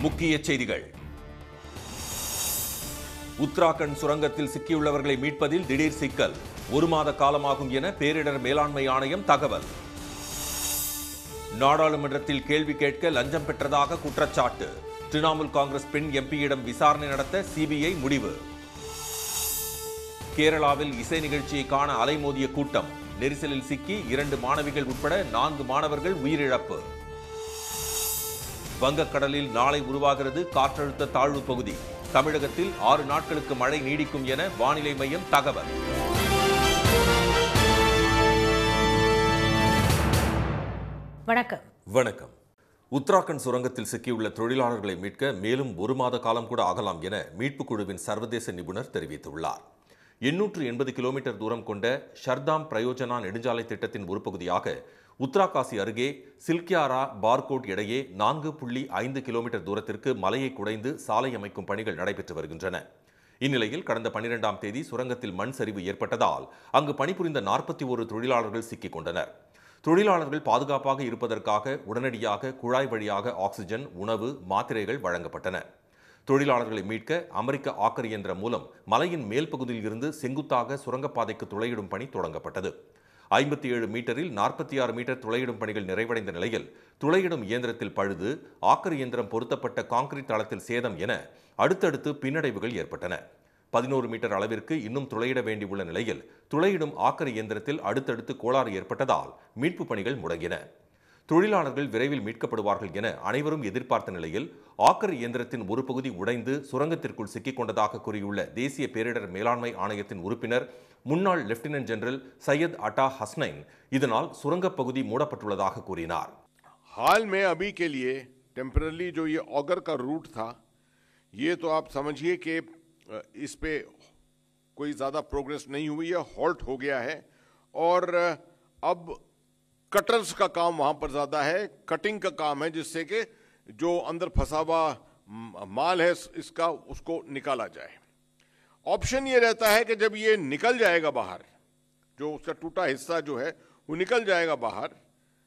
முக்கிய செய்திகள் உத்தராகண்ட் சுரங்கத்தில் சிக்கியுள்ளவர்களை மீட்பதில் திடீர் சிக்கல் ஒரு மாத காலமாகும் என பேரிடர் மேலாண்மை ஆணையம் தகவல் நாடாளுமன்றத்தில் கேள்வி கேட்க லஞ்சம் பெற்றதாக குற்றச்சாட்டு திரிணாமுல் காங்கிரஸ் பெண் எம்பியிடம் விசாரணை நடத்த சிபிஐ முடிவு கேரளாவில் இசை நிகழ்ச்சியை காண அலைமோதிய கூட்டம் நெரிசலில் சிக்கி இரண்டு மாணவிகள் உட்பட நான்கு மாணவர்கள் உயிரிழப்பு வங்கக்கடலில் நாளை உருவாகிறது காற்றழுத்த தாழ்வு பகுதி தமிழகத்தில் ஆறு நாட்களுக்கு மழை நீடிக்கும் என வானிலை மையம் தகவல் வணக்கம் வணக்கம் உத்தராகண்ட் சுரங்கத்தில் சிக்கியுள்ள தொழிலாளர்களை மீட்க மேலும் ஒரு மாத காலம் கூட ஆகலாம் என மீட்புக் குழுவின் சர்வதேச நிபுணர் தெரிவித்துள்ளார் எண்ணூற்று எண்பது கிலோமீட்டர் தூரம் கொண்ட ஷர்தாம் பிரயோஜனா நெடுஞ்சாலை திட்டத்தின் ஒரு பகுதியாக உத்தராகாசி அருகே சில்கியாரா பார்கோட் இடையே நான்கு புள்ளி ஐந்து கிலோமீட்டர் தூரத்திற்கு மலையை குடைந்து சாலை அமைக்கும் பணிகள் நடைபெற்று வருகின்றன இந்நிலையில் கடந்த பனிரெண்டாம் தேதி சுரங்கத்தில் மண் சரிவு ஏற்பட்டதால் அங்கு பணிபுரிந்த நாற்பத்தி ஒரு தொழிலாளர்கள் சிக்கிக் கொண்டனர் தொழிலாளர்கள் பாதுகாப்பாக இருப்பதற்காக உடனடியாக குழாய் வழியாக ஆக்சிஜன் உணவு மாத்திரைகள் வழங்கப்பட்டன தொழிலாளர்களை மீட்க அமெரிக்க ஆக்கர் இயந்திரம் மூலம் மலையின் மேல் பகுதியில் இருந்து செங்குத்தாக சுரங்கப்பாதைக்கு துளையிடும் பணி தொடங்கப்பட்டது ஐம்பத்தி ஏழு மீட்டரில் நாற்பத்தி ஆறு மீட்டர் துளையிடும் பணிகள் நிறைவடைந்த நிலையில் துளையிடும் இயந்திரத்தில் பழுது ஆக்கர் இயந்திரம் பொருத்தப்பட்ட கான்கிரீட் தளத்தில் சேதம் என அடுத்தடுத்து பின்னடைவுகள் ஏற்பட்டன பதினோரு மீட்டர் அளவிற்கு இன்னும் துளையிட வேண்டியுள்ள நிலையில் துளையிடும் ஆக்கர் இயந்திரத்தில் அடுத்தடுத்து கோளாறு ஏற்பட்டதால் மீட்பு பணிகள் முடங்கின தொழிலாளர்கள் விரைவில் மீட்கப்படுவார்கள் என அனைவரும் எதிர்பார்த்த நிலையில் ஆக்கர் இயந்திரத்தின் ஒரு பகுதி உடைந்து சுரங்கத்திற்குள் சிக்கிக் கொண்டதாக கூறியுள்ள தேசிய பேரிடர் மேலாண்மை ஆணையத்தின் உறுப்பினர் முன்னாள் லெப்டினன்ட் ஜெனரல் சையத் அட்டா ஹஸ்னைன் இதனால் சுரங்கப் பகுதி மூடப்பட்டுள்ளதாக கூறினார் हाल में अभी के लिए टेम्परली जो ये ऑगर का रूट था ये तो आप समझिए कि अ, इस पे कोई ज़्यादा प्रोग्रेस नहीं हुई है हॉल्ट हो गया है और अ, अब कटर्स का काम वहाँ पर ज़्यादा है कटिंग का काम है जिससे कि जो अंदर फंसा हुआ म, माल है इस- इसका उसको निकाला जाए ऑप्शन ये रहता है कि जब ये निकल जाएगा बाहर जो उसका टूटा हिस्सा जो है वो निकल जाएगा बाहर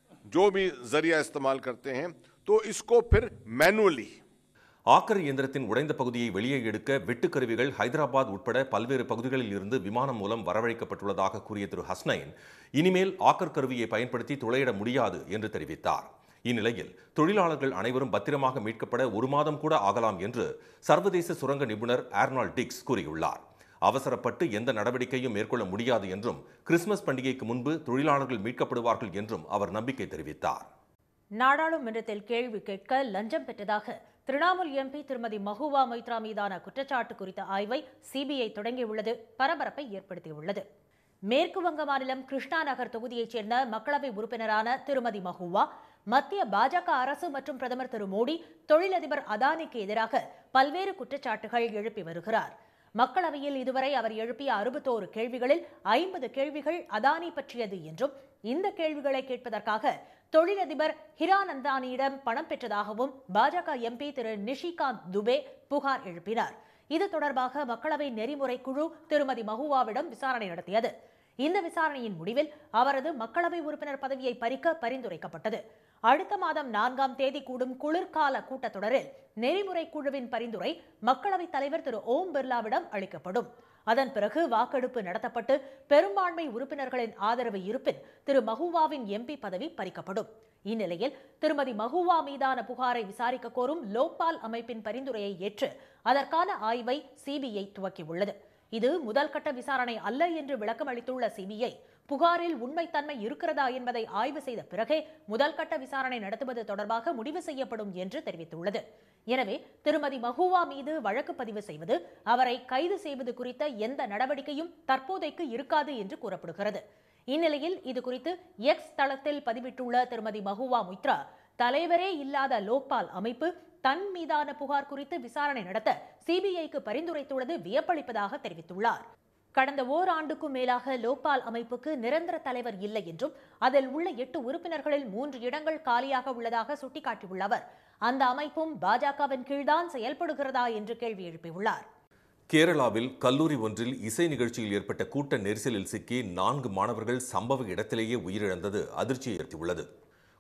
जो भी जरिया इस्तेमाल करते हैं तो इसको फिर मैनुअली ஆக்கர் இயந்திரத்தின் உடைந்த பகுதியை வெளியே எடுக்க வெட்டுக்கருவிகள் ஹைதராபாத் உட்பட பல்வேறு பகுதிகளில் இருந்து விமானம் மூலம் வரவழைக்கப்பட்டுள்ளதாக கூறிய திரு ஹஸ்னைன் இனிமேல் ஆக்கர் கருவியை பயன்படுத்தி துளையிட முடியாது என்று தெரிவித்தார் இந்நிலையில் தொழிலாளர்கள் அனைவரும் பத்திரமாக மீட்கப்பட ஒரு மாதம் கூட ஆகலாம் என்று சர்வதேச சுரங்க நிபுணர் ஆர்னால்ட் டிக்ஸ் கூறியுள்ளார் அவசரப்பட்டு எந்த நடவடிக்கையும் மேற்கொள்ள முடியாது என்றும் கிறிஸ்துமஸ் பண்டிகைக்கு முன்பு தொழிலாளர்கள் மீட்கப்படுவார்கள் என்றும் அவர் நம்பிக்கை தெரிவித்தார் நாடாளுமன்றத்தில் கேள்வி கேட்க லஞ்சம் பெற்றதாக திரிணாமுல் எம்பி திருமதி மஹுவா மைத்ரா மீதான குற்றச்சாட்டு குறித்த ஆய்வை சிபிஐ தொடங்கியுள்ளது பரபரப்பை ஏற்படுத்தியுள்ளது மேற்கு வங்க மாநிலம் கிருஷ்ணா நகர் தொகுதியைச் சேர்ந்த மக்களவை உறுப்பினரான திருமதி மஹுவா மத்திய பாஜக அரசு மற்றும் பிரதமர் திரு மோடி தொழிலதிபர் அதானிக்கு எதிராக பல்வேறு குற்றச்சாட்டுகள் எழுப்பி வருகிறார் மக்களவையில் இதுவரை அவர் எழுப்பிய அறுபத்தோரு கேள்விகளில் ஐம்பது கேள்விகள் அதானி பற்றியது என்றும் இந்த கேள்விகளை கேட்பதற்காக தொழிலதிபர் ஹிரானந்தானியிடம் பணம் பெற்றதாகவும் பாஜக எம்பி திரு நிஷிகாந்த் துபே புகார் எழுப்பினார் இது தொடர்பாக மக்களவை நெறிமுறை குழு திருமதி மஹுவாவிடம் விசாரணை நடத்தியது இந்த விசாரணையின் முடிவில் அவரது மக்களவை உறுப்பினர் பதவியை பறிக்க பரிந்துரைக்கப்பட்டது அடுத்த மாதம் நான்காம் தேதி கூடும் குளிர்கால கூட்டத்தொடரில் நெறிமுறை குழுவின் பரிந்துரை மக்களவைத் தலைவர் திரு ஓம் பிர்லாவிடம் அளிக்கப்படும் அதன் பிறகு வாக்கெடுப்பு நடத்தப்பட்டு பெரும்பான்மை உறுப்பினர்களின் ஆதரவு இருப்பின் திரு மஹுவாவின் எம்பி பதவி பறிக்கப்படும் இந்நிலையில் திருமதி மஹுவா மீதான புகாரை விசாரிக்க கோரும் லோக்பால் அமைப்பின் பரிந்துரையை ஏற்று அதற்கான ஆய்வை சிபிஐ துவக்கியுள்ளது இது முதல் கட்ட விசாரணை அல்ல என்று விளக்கம் அளித்துள்ள சிபிஐ புகாரில் உண்மைத்தன்மை இருக்கிறதா என்பதை ஆய்வு செய்த பிறகே முதல் கட்ட விசாரணை நடத்துவது தொடர்பாக முடிவு செய்யப்படும் என்று தெரிவித்துள்ளது எனவே திருமதி மஹுவா மீது வழக்கு பதிவு செய்வது அவரை கைது செய்வது குறித்த எந்த நடவடிக்கையும் தற்போதைக்கு இருக்காது என்று கூறப்படுகிறது இந்நிலையில் இது குறித்து எக்ஸ் தளத்தில் பதிவிட்டுள்ள திருமதி மஹுவா முத்ரா தலைவரே இல்லாத லோக்பால் அமைப்பு தன் மீதான புகார் குறித்து விசாரணை நடத்த சிபிஐக்கு பரிந்துரைத்துள்ளது வியப்பளிப்பதாக தெரிவித்துள்ளார் கடந்த ஓராண்டுக்கும் மேலாக லோக்பால் அமைப்புக்கு நிரந்தர தலைவர் இல்லை என்றும் அதில் உள்ள எட்டு உறுப்பினர்களில் மூன்று இடங்கள் காலியாக உள்ளதாக சுட்டிக்காட்டியுள்ள அவர் அந்த அமைப்பும் பாஜகவின் கீழ்தான் செயல்படுகிறதா என்று கேள்வி எழுப்பியுள்ளார் கேரளாவில் கல்லூரி ஒன்றில் இசை நிகழ்ச்சியில் ஏற்பட்ட கூட்ட நெரிசலில் சிக்கி நான்கு மாணவர்கள் சம்பவ இடத்திலேயே உயிரிழந்தது அதிர்ச்சியை ஏற்படுத்தியுள்ளது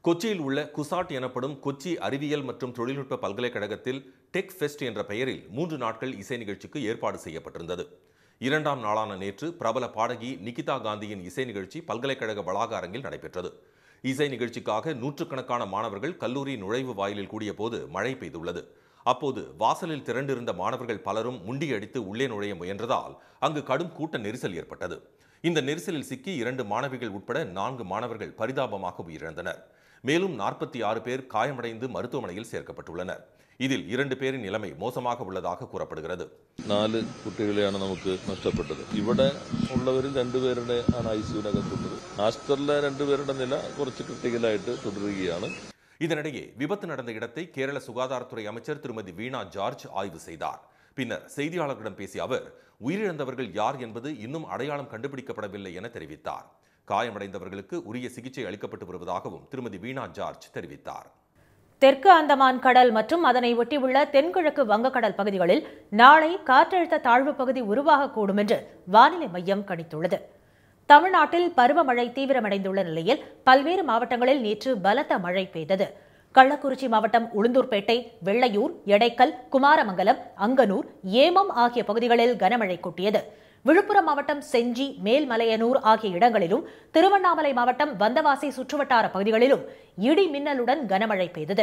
கொச்சியில் உள்ள குசாட் எனப்படும் கொச்சி அறிவியல் மற்றும் தொழில்நுட்ப பல்கலைக்கழகத்தில் டெக் ஃபெஸ்ட் என்ற பெயரில் மூன்று நாட்கள் இசை நிகழ்ச்சிக்கு ஏற்பாடு செய்யப்பட்டிருந்தது இரண்டாம் நாளான நேற்று பிரபல பாடகி நிகிதா காந்தியின் இசை நிகழ்ச்சி பல்கலைக்கழக வளாக அரங்கில் நடைபெற்றது இசை நிகழ்ச்சிக்காக நூற்றுக்கணக்கான மாணவர்கள் கல்லூரி நுழைவு வாயிலில் கூடிய போது மழை பெய்துள்ளது அப்போது வாசலில் திரண்டிருந்த மாணவர்கள் பலரும் முண்டியடித்து உள்ளே நுழைய முயன்றதால் அங்கு கடும் கூட்ட நெரிசல் ஏற்பட்டது இந்த நெரிசலில் சிக்கி இரண்டு மாணவிகள் உட்பட நான்கு மாணவர்கள் பரிதாபமாக உயிரிழந்தனர் மேலும் நாற்பத்தி ஆறு பேர் காயமடைந்து மருத்துவமனையில் சேர்க்கப்பட்டுள்ளனர் இதில் இரண்டு പേരിன் നിലമൈ മോശமாக உள்ளதாக கூறப்படுகிறது നാല് കുട്ടികളെയാണ് നമുക്ക് നഷ്ടപ്പെട്ടത് ഇവിടെ ഉള്ളവരിൽ രണ്ടുപേരുടെ ആണ് ഐ സിയുനകത്തുള്ളത് ആസ്റ്ററിലെ രണ്ടുപേരുടെ നില കുറച്ച് ക്രിട്ടിക്കലായിട്ട് തുടരുകയാണ് இதனிடையே விபத்து நடந்த இடத்தை கேரள சுகாதாரத்துறை அமைச்சர் திருமதி வீணா ஜார்ஜ் ஆய்வு செய்தார் பின்னர் செய்தியாளர்களிடம் பேசிய அவர் உயிரிழந்தவர்கள் யார் என்பது இன்னும் அடையாளம் கண்டுபிடிக்கப்படவில்லை என தெரிவித்தார் காயமடைந்தவர்களுக்கு உரிய சிகிச்சை அளிக்கப்பட்டு வருவதாகவும் திருமதி வீணா ஜார்ஜ் தெரிவித்தார் தெற்கு அந்தமான் கடல் மற்றும் அதனை ஒட்டியுள்ள தென்கிழக்கு வங்கக்கடல் பகுதிகளில் நாளை காற்றழுத்த தாழ்வு பகுதி உருவாகக்கூடும் என்று வானிலை மையம் கணித்துள்ளது தமிழ்நாட்டில் பருவமழை தீவிரமடைந்துள்ள நிலையில் பல்வேறு மாவட்டங்களில் நேற்று பலத்த மழை பெய்தது கள்ளக்குறிச்சி மாவட்டம் உளுந்தூர்பேட்டை வெள்ளையூர் எடைக்கல் குமாரமங்கலம் அங்கனூர் ஏமம் ஆகிய பகுதிகளில் கனமழை கொட்டியது விழுப்புரம் மாவட்டம் செஞ்சி மேல்மலையனூர் ஆகிய இடங்களிலும் திருவண்ணாமலை மாவட்டம் வந்தவாசி சுற்றுவட்டார பகுதிகளிலும் இடி மின்னலுடன் கனமழை பெய்தது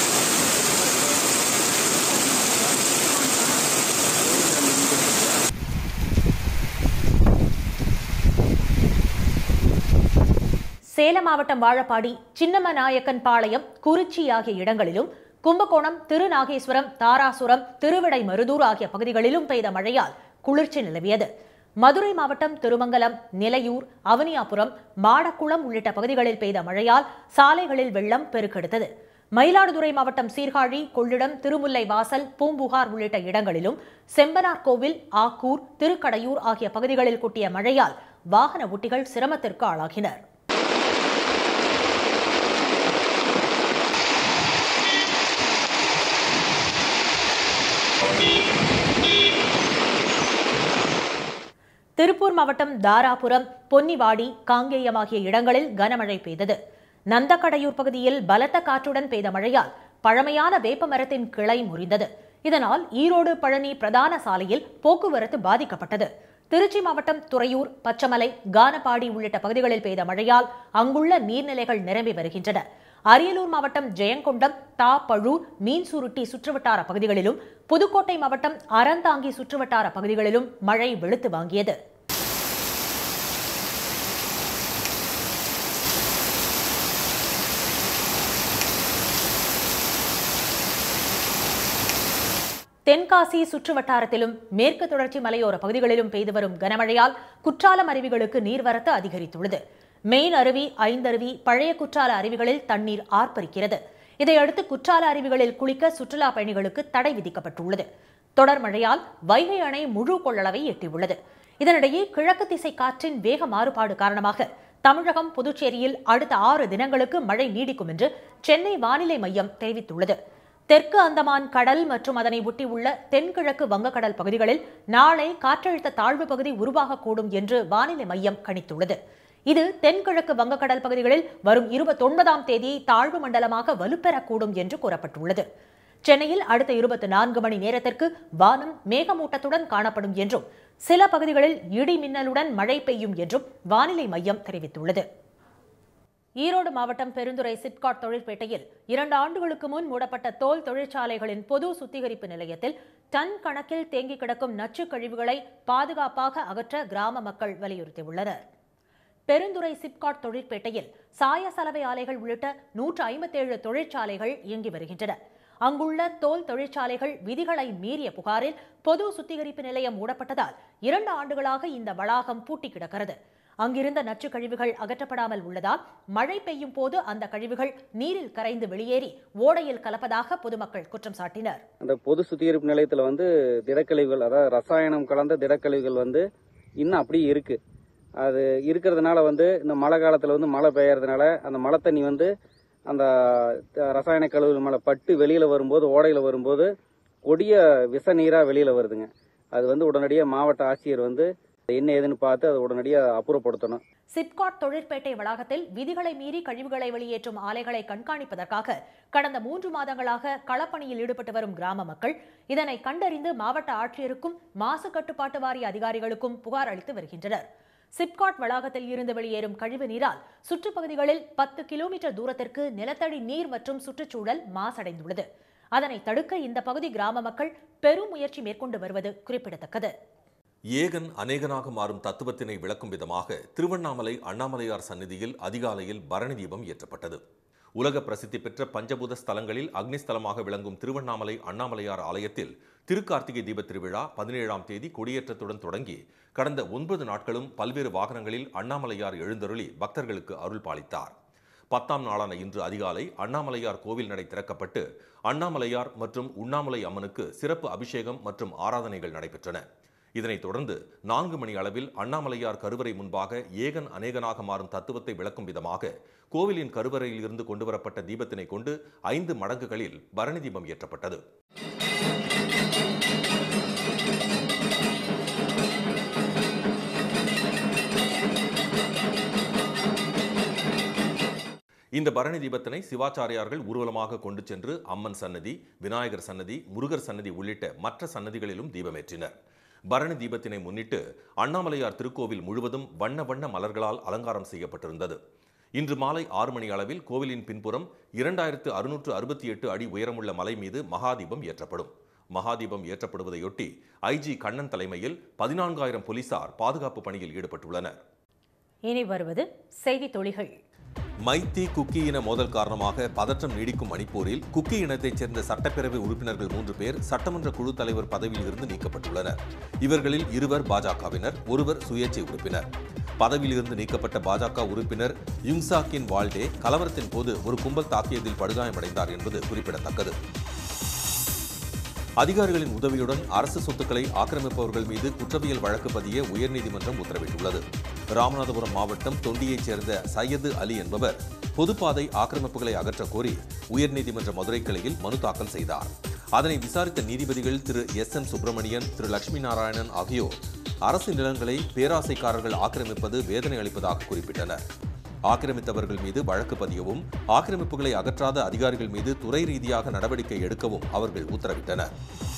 சேலம் மாவட்டம் வாழப்பாடி சின்னமநாயக்கன் பாளையம் குறிச்சி ஆகிய இடங்களிலும் கும்பகோணம் திருநாகேஸ்வரம் தாராசுரம் திருவிடை மருதூர் ஆகிய பகுதிகளிலும் பெய்த மழையால் குளிர்ச்சி நிலவியது மதுரை மாவட்டம் திருமங்கலம் நிலையூர் அவனியாபுரம் மாடக்குளம் உள்ளிட்ட பகுதிகளில் பெய்த மழையால் சாலைகளில் வெள்ளம் பெருக்கெடுத்தது மயிலாடுதுறை மாவட்டம் சீர்காழி கொள்ளிடம் திருமுல்லை வாசல் பூம்புகார் உள்ளிட்ட இடங்களிலும் செம்பனார் கோவில் ஆக்கூர் திருக்கடையூர் ஆகிய பகுதிகளில் கொட்டிய மழையால் வாகன ஓட்டிகள் சிரமத்திற்கு ஆளாகினர் திருப்பூர் மாவட்டம் தாராபுரம் பொன்னிவாடி காங்கேயம் ஆகிய இடங்களில் கனமழை பெய்தது நந்தக்கடையூர் பகுதியில் பலத்த காற்றுடன் பெய்த மழையால் பழமையான வேப்ப மரத்தின் கிளை முறிந்தது இதனால் ஈரோடு பழனி பிரதான சாலையில் போக்குவரத்து பாதிக்கப்பட்டது திருச்சி மாவட்டம் துறையூர் பச்சமலை கானப்பாடி உள்ளிட்ட பகுதிகளில் பெய்த மழையால் அங்குள்ள நீர்நிலைகள் நிரம்பி வருகின்றன அரியலூர் மாவட்டம் ஜெயங்கொண்டம் தா பழூர் மீன்சுருட்டி சுற்றுவட்டார பகுதிகளிலும் புதுக்கோட்டை மாவட்டம் அறந்தாங்கி சுற்றுவட்டார பகுதிகளிலும் மழை வெளுத்து வாங்கியது தென்காசி சுற்றுவட்டாரத்திலும் மேற்கு தொடர்ச்சி மலையோர பகுதிகளிலும் பெய்து வரும் கனமழையால் குற்றாலம் அருவிகளுக்கு நீர்வரத்து அதிகரித்துள்ளது மெயின் அருவி ஐந்தருவி பழைய குற்றால அருவிகளில் தண்ணீர் ஆர்ப்பரிக்கிறது இதையடுத்து குற்றால அருவிகளில் குளிக்க சுற்றுலா பயணிகளுக்கு தடை விதிக்கப்பட்டுள்ளது தொடர் மழையால் வைகை அணை முழு கொள்ளளவை எட்டியுள்ளது இதனிடையே கிழக்கு திசை காற்றின் வேக மாறுபாடு காரணமாக தமிழகம் புதுச்சேரியில் அடுத்த ஆறு தினங்களுக்கு மழை நீடிக்கும் என்று சென்னை வானிலை மையம் தெரிவித்துள்ளது தெற்கு அந்தமான் கடல் மற்றும் அதனை ஒட்டியுள்ள தென்கிழக்கு வங்கக்கடல் பகுதிகளில் நாளை காற்றழுத்த தாழ்வு பகுதி உருவாகக்கூடும் என்று வானிலை மையம் கணித்துள்ளது இது தென்கிழக்கு வங்கக்கடல் பகுதிகளில் வரும் இருபத்தொன்பதாம் தேதி தாழ்வு மண்டலமாக வலுப்பெறக்கூடும் என்று கூறப்பட்டுள்ளது சென்னையில் அடுத்த இருபத்தி நான்கு மணி நேரத்திற்கு வானம் மேகமூட்டத்துடன் காணப்படும் என்றும் சில பகுதிகளில் இடி மின்னலுடன் மழை பெய்யும் என்றும் வானிலை மையம் தெரிவித்துள்ளது ஈரோடு மாவட்டம் பெருந்துறை சிப்காட் தொழிற்பேட்டையில் இரண்டு ஆண்டுகளுக்கு முன் மூடப்பட்ட தோல் தொழிற்சாலைகளின் பொது சுத்திகரிப்பு நிலையத்தில் டன் கணக்கில் தேங்கி கிடக்கும் நச்சுக் கழிவுகளை பாதுகாப்பாக அகற்ற கிராம மக்கள் வலியுறுத்தியுள்ளனர் பெருந்துறை சிப்காட் தொழிற்பேட்டையில் சாய சலவை ஆலைகள் உள்ளிட்ட நூற்று ஐம்பத்தேழு தொழிற்சாலைகள் இயங்கி வருகின்றன அங்குள்ள தோல் தொழிற்சாலைகள் விதிகளை மீறிய புகாரில் பொது சுத்திகரிப்பு நிலையம் மூடப்பட்டதால் இரண்டு ஆண்டுகளாக இந்த வளாகம் பூட்டி கிடக்கிறது அங்கிருந்த நச்சுக் கழிவுகள் அகற்றப்படாமல் உள்ளதால் மழை பெய்யும் போது அந்த கழிவுகள் நீரில் கரைந்து வெளியேறி ஓடையில் கலப்பதாக பொதுமக்கள் குற்றம் சாட்டினர் அந்த பொது சுத்திகரிப்பு நிலையத்தில் வந்து திடக்கழிவுகள் அதாவது ரசாயனம் கலந்த திடக்கழிவுகள் வந்து இன்னும் அப்படியே இருக்கு அது இருக்கிறதுனால வந்து இந்த மழை காலத்தில் வந்து மழை பெய்யறதுனால அந்த மழை தண்ணி வந்து அந்த த- ரசாயன கழிவுகள் மேலே பட்டு வெளியில் வரும்போது ஓடையில் வரும்போது கொடிய விஷ நீராக வெளியில் வருதுங்க அது வந்து உடனடியாக மாவட்ட ஆட்சியர் வந்து என்ன ஏதுன்னு பார்த்து அதை உடனடியாக அப்புறப்படுத்தணும் சிப்காட் தொழிற்பேட்டை வளாகத்தில் விதிகளை மீறி கழிவுகளை வெளியேற்றும் ஆலைகளை கண்காணிப்பதற்காக கடந்த மூன்று மாதங்களாக களப்பணியில் ஈடுபட்டு வரும் கிராம மக்கள் இதனை கண்டறிந்து மாவட்ட ஆட்சியருக்கும் மாசு கட்டுப்பாட்டு வாரிய அதிகாரிகளுக்கும் புகார் அளித்து வருகின்றனர் சிப்காட் வளாகத்தில் இருந்து வெளியேறும் கழிவு நீரால் சுற்றுப்பகுதிகளில் பத்து கிலோமீட்டர் தூரத்திற்கு நிலத்தடி நீர் மற்றும் சுற்றுச்சூழல் மாசடைந்துள்ளது அதனை தடுக்க இந்த பகுதி கிராம மக்கள் பெரும் முயற்சி மேற்கொண்டு வருவது குறிப்பிடத்தக்கது ஏகன் அநேகனாக மாறும் தத்துவத்தினை விளக்கும் விதமாக திருவண்ணாமலை அண்ணாமலையார் சந்நிதியில் அதிகாலையில் பரணி தீபம் ஏற்றப்பட்டது உலக பிரசித்தி பெற்ற பஞ்சபூத ஸ்தலங்களில் அக்னிஸ்தலமாக விளங்கும் திருவண்ணாமலை அண்ணாமலையார் ஆலயத்தில் திருக்கார்த்திகை தீபத் திருவிழா பதினேழாம் தேதி கொடியேற்றத்துடன் தொடங்கி கடந்த ஒன்பது நாட்களும் பல்வேறு வாகனங்களில் அண்ணாமலையார் எழுந்தருளி பக்தர்களுக்கு அருள் பாலித்தார் பத்தாம் நாளான இன்று அதிகாலை அண்ணாமலையார் கோவில் நடை திறக்கப்பட்டு அண்ணாமலையார் மற்றும் உண்ணாமலை அம்மனுக்கு சிறப்பு அபிஷேகம் மற்றும் ஆராதனைகள் நடைபெற்றன இதனைத் தொடர்ந்து நான்கு மணி அளவில் அண்ணாமலையார் கருவறை முன்பாக ஏகன் அநேகனாக மாறும் தத்துவத்தை விளக்கும் விதமாக கோவிலின் கருவறையில் இருந்து கொண்டுவரப்பட்ட தீபத்தினை கொண்டு ஐந்து மடங்குகளில் பரணி தீபம் ஏற்றப்பட்டது இந்த பரணி தீபத்தினை சிவாச்சாரியார்கள் ஊர்வலமாக கொண்டு சென்று அம்மன் சன்னதி விநாயகர் சன்னதி முருகர் சன்னதி உள்ளிட்ட மற்ற சன்னதிகளிலும் தீபமேற்றினர் பரணி தீபத்தினை முன்னிட்டு அண்ணாமலையார் திருக்கோவில் முழுவதும் வண்ண வண்ண மலர்களால் அலங்காரம் செய்யப்பட்டிருந்தது இன்று மாலை ஆறு மணி அளவில் கோவிலின் பின்புறம் இரண்டாயிரத்து அறுநூற்று அறுபத்தி எட்டு அடி உயரமுள்ள மலை மீது மகாதீபம் ஏற்றப்படும் மகாதீபம் ஏற்றப்படுவதையொட்டி ஐஜி கண்ணன் தலைமையில் பதினான்காயிரம் போலீசார் பாதுகாப்பு பணியில் ஈடுபட்டுள்ளனர் இனி வருவது செய்தி தொழிகள் மைத்தி குக்கி இன மோதல் காரணமாக பதற்றம் நீடிக்கும் மணிப்பூரில் குக்கி இனத்தைச் சேர்ந்த சட்டப்பேரவை உறுப்பினர்கள் மூன்று பேர் சட்டமன்ற குழு தலைவர் பதவியில் இருந்து நீக்கப்பட்டுள்ளனர் இவர்களில் இருவர் பாஜகவினர் ஒருவர் சுயேட்சை உறுப்பினர் பதவியிலிருந்து நீக்கப்பட்ட பாஜக உறுப்பினர் யுங்சாக்கின் வால்டே கலவரத்தின் போது ஒரு கும்பல் தாக்கியதில் படுகாயமடைந்தார் என்பது குறிப்பிடத்தக்கது அதிகாரிகளின் உதவியுடன் அரசு சொத்துக்களை ஆக்கிரமிப்பவர்கள் மீது குற்றவியல் வழக்கு பதிய உயர்நீதிமன்றம் உத்தரவிட்டுள்ளது ராமநாதபுரம் மாவட்டம் தொண்டியைச் சேர்ந்த சையது அலி என்பவர் பொதுப்பாதை ஆக்கிரமிப்புகளை அகற்ற கோரி உயர்நீதிமன்ற மதுரை கிளையில் மனு தாக்கல் செய்தார் அதனை விசாரித்த நீதிபதிகள் திரு எஸ் என் சுப்பிரமணியன் திரு லட்சுமி நாராயணன் ஆகியோர் அரசு நிலங்களை பேராசைக்காரர்கள் ஆக்கிரமிப்பது வேதனை அளிப்பதாக குறிப்பிட்டனர் ஆக்கிரமித்தவர்கள் மீது வழக்கு பதியவும் ஆக்கிரமிப்புகளை அகற்றாத அதிகாரிகள் மீது துறை ரீதியாக நடவடிக்கை எடுக்கவும் அவர்கள் உத்தரவிட்டனர்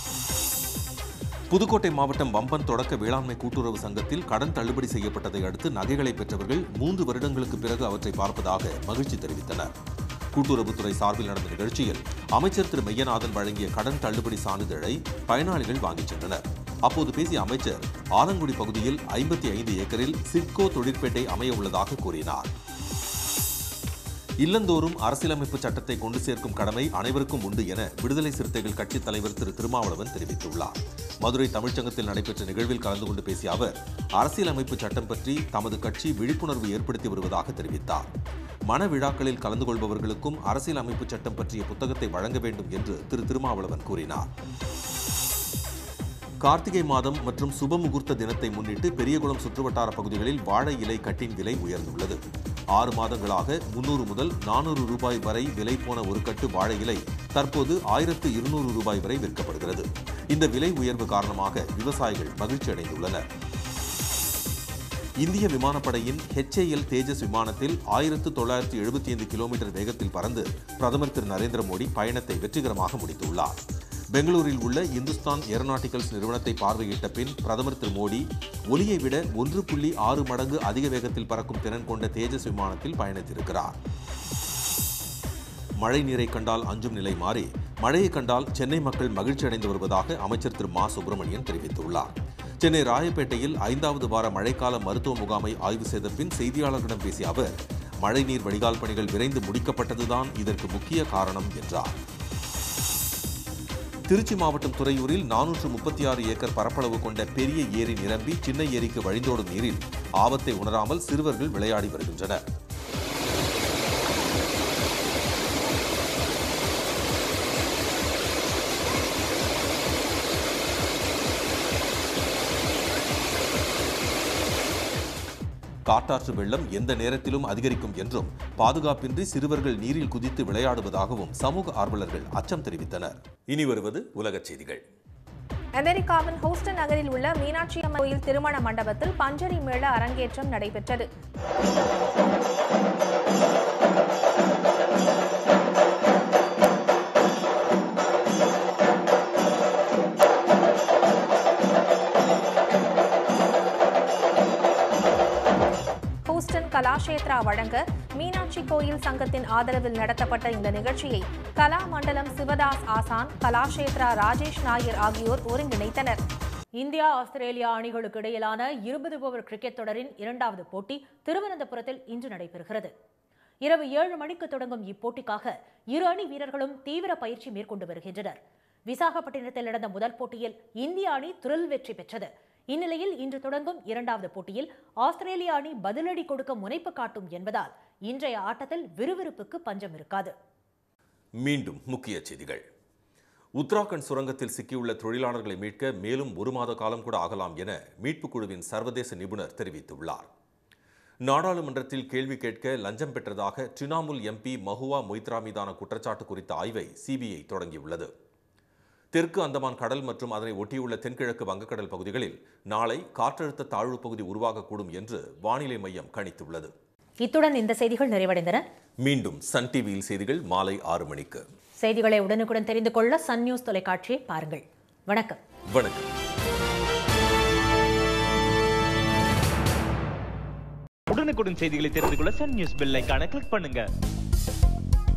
புதுக்கோட்டை மாவட்டம் வம்பன் தொடக்க வேளாண்மை கூட்டுறவு சங்கத்தில் கடன் தள்ளுபடி செய்யப்பட்டதை அடுத்து நகைகளை பெற்றவர்கள் மூன்று வருடங்களுக்கு பிறகு அவற்றை பார்ப்பதாக மகிழ்ச்சி தெரிவித்தனர் கூட்டுறவுத்துறை சார்பில் நடந்த நிகழ்ச்சியில் அமைச்சர் திரு மெய்யநாதன் வழங்கிய கடன் தள்ளுபடி சான்றிதழை பயனாளிகள் வாங்கிச் சென்றனர் அப்போது பேசிய அமைச்சர் ஆலங்குடி பகுதியில் ஐம்பத்தி ஐந்து ஏக்கரில் சிட்கோ தொழிற்பேட்டை அமைய உள்ளதாக கூறினார் இல்லந்தோறும் அரசியலமைப்பு சட்டத்தை கொண்டு சேர்க்கும் கடமை அனைவருக்கும் உண்டு என விடுதலை சிறுத்தைகள் கட்சித் தலைவர் திரு திருமாவளவன் தெரிவித்துள்ளார் மதுரை தமிழ்ச்சங்கத்தில் நடைபெற்ற நிகழ்வில் கலந்து கொண்டு பேசிய அவர் அரசியலமைப்பு சட்டம் பற்றி தமது கட்சி விழிப்புணர்வு ஏற்படுத்தி வருவதாக தெரிவித்தார் மன விழாக்களில் கலந்து கொள்பவர்களுக்கும் அரசியலமைப்பு சட்டம் பற்றிய புத்தகத்தை வழங்க வேண்டும் என்று திரு திருமாவளவன் கூறினார் கார்த்திகை மாதம் மற்றும் சுப முகூர்த்த தினத்தை முன்னிட்டு பெரியகுளம் சுற்றுவட்டார பகுதிகளில் வாழை இலை கட்டின் விலை உயர்ந்துள்ளது ஆறு மாதங்களாக முன்னூறு முதல் நானூறு ரூபாய் வரை விலை போன ஒரு கட்டு வாழை இலை தற்போது ஆயிரத்து இருநூறு ரூபாய் வரை விற்கப்படுகிறது இந்த விலை உயர்வு காரணமாக விவசாயிகள் மகிழ்ச்சி அடைந்துள்ளனர் இந்திய விமானப்படையின் ஹெச்ஏஎல் தேஜஸ் விமானத்தில் ஆயிரத்து தொள்ளாயிரத்து எழுபத்தி ஐந்து கிலோமீட்டர் வேகத்தில் பறந்து பிரதமர் திரு நரேந்திர மோடி பயணத்தை வெற்றிகரமாக முடித்துள்ளார் பெங்களூரில் உள்ள இந்துஸ்தான் ஏரோநாட்டிக்கல்ஸ் நிறுவனத்தை பார்வையிட்ட பின் பிரதமர் திரு மோடி ஒலியை விட ஒன்று புள்ளி ஆறு மடங்கு அதிக வேகத்தில் பறக்கும் திறன் கொண்ட தேஜஸ் விமானத்தில் பயணித்திருக்கிறார் மழை நீரை கண்டால் அஞ்சும் நிலை மாறி மழையை கண்டால் சென்னை மக்கள் மகிழ்ச்சி அடைந்து வருவதாக அமைச்சர் திரு மா சுப்பிரமணியன் தெரிவித்துள்ளார் சென்னை ராயப்பேட்டையில் ஐந்தாவது வார மழைக்கால மருத்துவ முகாமை ஆய்வு செய்த பின் செய்தியாளர்களிடம் பேசிய அவர் மழைநீர் வடிகால் பணிகள் விரைந்து முடிக்கப்பட்டதுதான் இதற்கு முக்கிய காரணம் என்றார் திருச்சி மாவட்டம் துறையூரில் நானூற்று முப்பத்தி ஆறு ஏக்கர் பரப்பளவு கொண்ட பெரிய ஏரி நிரம்பி சின்ன ஏரிக்கு வழிந்தோடும் நீரில் ஆபத்தை உணராமல் சிறுவர்கள் விளையாடி வருகின்றனர் காட்டாற்று வெள்ளம் எந்த நேரத்திலும் அதிகரிக்கும் என்றும் பாதுகாப்பின்றி சிறுவர்கள் நீரில் குதித்து விளையாடுவதாகவும் சமூக ஆர்வலர்கள் அச்சம் தெரிவித்தனர் இனி வருவது உலகச் செய்திகள் அமெரிக்காவின் ஹூஸ்டன் நகரில் உள்ள மீனாட்சி அம்மன் கோயில் திருமண மண்டபத்தில் பஞ்சரி மேள அரங்கேற்றம் நடைபெற்றது ஹூஸ்டன் கலாஷேத்ரா வழங்க மீனாட்சி கோயில் சங்கத்தின் ஆதரவில் நடத்தப்பட்ட இந்த நிகழ்ச்சியை கலா மண்டலம் சிவதாஸ் ஆசான் கலாஷேத்ரா ராஜேஷ் நாயர் ஆகியோர் ஒருங்கிணைத்தனர் இந்தியா ஆஸ்திரேலியா அணிகளுக்கு இடையிலான இருபது ஓவர் கிரிக்கெட் தொடரின் இரண்டாவது போட்டி திருவனந்தபுரத்தில் இன்று நடைபெறுகிறது இரவு ஏழு மணிக்கு தொடங்கும் இப்போட்டிக்காக இரு அணி வீரர்களும் தீவிர பயிற்சி மேற்கொண்டு வருகின்றனர் விசாகப்பட்டினத்தில் நடந்த முதல் போட்டியில் இந்திய அணி துரில் வெற்றி பெற்றது இந்நிலையில் இன்று தொடங்கும் இரண்டாவது போட்டியில் ஆஸ்திரேலிய அணி பதிலடி கொடுக்க முனைப்பு காட்டும் என்பதால் இன்றைய ஆட்டத்தில் விறுவிறுப்புக்கு பஞ்சம் இருக்காது மீண்டும் முக்கிய செய்திகள் உத்தராகண்ட் சுரங்கத்தில் சிக்கியுள்ள தொழிலாளர்களை மீட்க மேலும் ஒரு மாத காலம் கூட ஆகலாம் என மீட்புக் குழுவின் சர்வதேச நிபுணர் தெரிவித்துள்ளார் நாடாளுமன்றத்தில் கேள்வி கேட்க லஞ்சம் பெற்றதாக திரிணாமுல் எம்பி மஹுவா மொய்த்ரா மீதான குற்றச்சாட்டு குறித்த ஆய்வை சிபிஐ தொடங்கியுள்ளது தெற்கு அந்தமான் கடல் மற்றும் அதனை ஒட்டியுள்ள தென்கிழக்கு வங்கக்கடல் பகுதிகளில் நாளை காற்றழுத்த தாழ்வு பகுதி உருவாகக்கூடும் என்று வானிலை மையம் கணித்துள்ளது இத்துடன் இந்த செய்திகள் நிறைவடைந்தன மீண்டும் சன் டிவியில் செய்திகள் மாலை ஆறு மணிக்கு செய்திகளை உடனுக்குடன் தெரிந்து கொள்ள சன் நியூஸ் தொலைக்காட்சியை பாருங்கள் வணக்கம் வணக்கம் உடனுக்குடன் செய்திகளை தெரிந்து கொள்ள சன் நியூஸ் பெல் ஐகானை கிளிக் பண்ணுங்க